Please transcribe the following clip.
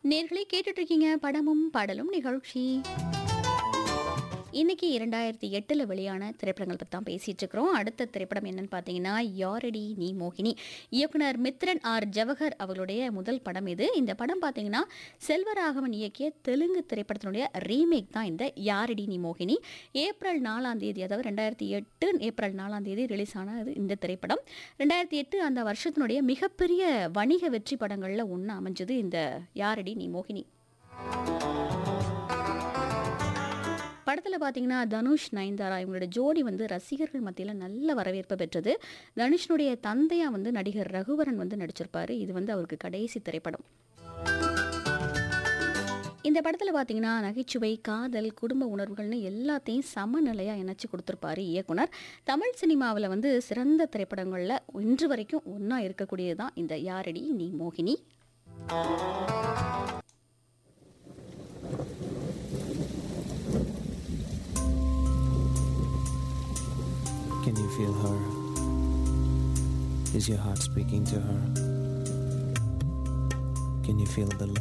நேர்களை கேட்டுட்டு இருக்கீங்க படமும் பாடலும் நிகழ்ச்சி இன்னைக்கு இரண்டாயிரத்தி எட்டில் வெளியான திரைப்படங்கள் பற்றி தான் பேசிட்டு இருக்கிறோம் அடுத்த திரைப்படம் என்னன்னு பார்த்தீங்கன்னா யாரடி நீ மோகினி இயக்குனர் மித்ரன் ஆர் ஜவஹர் அவர்களுடைய முதல் படம் இது இந்த படம் பார்த்தீங்கன்னா செல்வராகவன் இயக்கிய தெலுங்கு திரைப்படத்தினுடைய ரீமேக் தான் இந்த யாரடி நீ மோகினி ஏப்ரல் நாலாம் தேதி அதாவது ரெண்டாயிரத்தி எட்டு ஏப்ரல் நாலாம் தேதி ரிலீஸ் ஆனது இந்த திரைப்படம் ரெண்டாயிரத்தி எட்டு அந்த வருஷத்தினுடைய மிகப்பெரிய வணிக வெற்றி படங்களில் ஒன்று அமைஞ்சது இந்த யாரடி நீ மோகினி படத்தில் பார்த்தீங்கன்னா தனுஷ் நயன்தாரா இவங்களோட ஜோடி வந்து ரசிகர்கள் மத்தியில் நல்ல வரவேற்பு பெற்றது தனுஷனுடைய தந்தையா வந்து நடிகர் ரகுவரன் வந்து நடிச்சிருப்பாரு இது வந்து அவருக்கு கடைசி திரைப்படம் இந்த படத்தில் பார்த்தீங்கன்னா நகைச்சுவை காதல் குடும்ப உணர்வுகள்னு எல்லாத்தையும் சமநிலையாக இணைச்சி கொடுத்துருப்பாரு இயக்குனர் தமிழ் சினிமாவில் வந்து சிறந்த திரைப்படங்களில் இன்று வரைக்கும் ஒன்றா இருக்கக்கூடியது தான் இந்த யாரடி நீ மோகினி Can you feel her? Is your heart speaking to her? Can you feel the love?